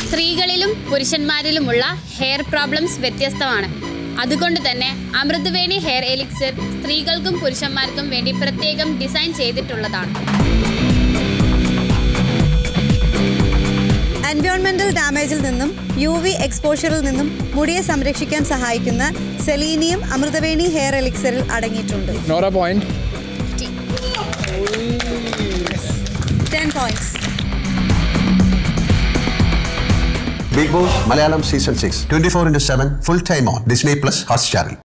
സ്ത്രീകളിലും പുരുഷന്മാരിലുമുള്ള hair problems വ്യത്യസ്തമാണ് അതുകൊണ്ട് തന്നെ അമൃതവേണി ഹെയർ എലിക്സിർ സ്ത്രീകൾക്കും പുരുഷന്മാർക്കും വേണ്ടി പ്രത്യേകം ഡിസൈൻ ചെയ്തിട്ടുള്ളതാണ് എൻവയോൺമെന്റൽ ഡാമേജിൽ നിന്നും യു വി എക്സ്പോഷറിൽ നിന്നും മുടിയെ സംരക്ഷിക്കാൻ സഹായിക്കുന്ന സെലീനിയം അമൃതവേണി ഹെയർ എലിക്സറിൽ അടങ്ങിയിട്ടുണ്ട് നോറ point ten points Big Boss Malayalam Season 6, 24 into 7, full time on Disney Plus Hotstar.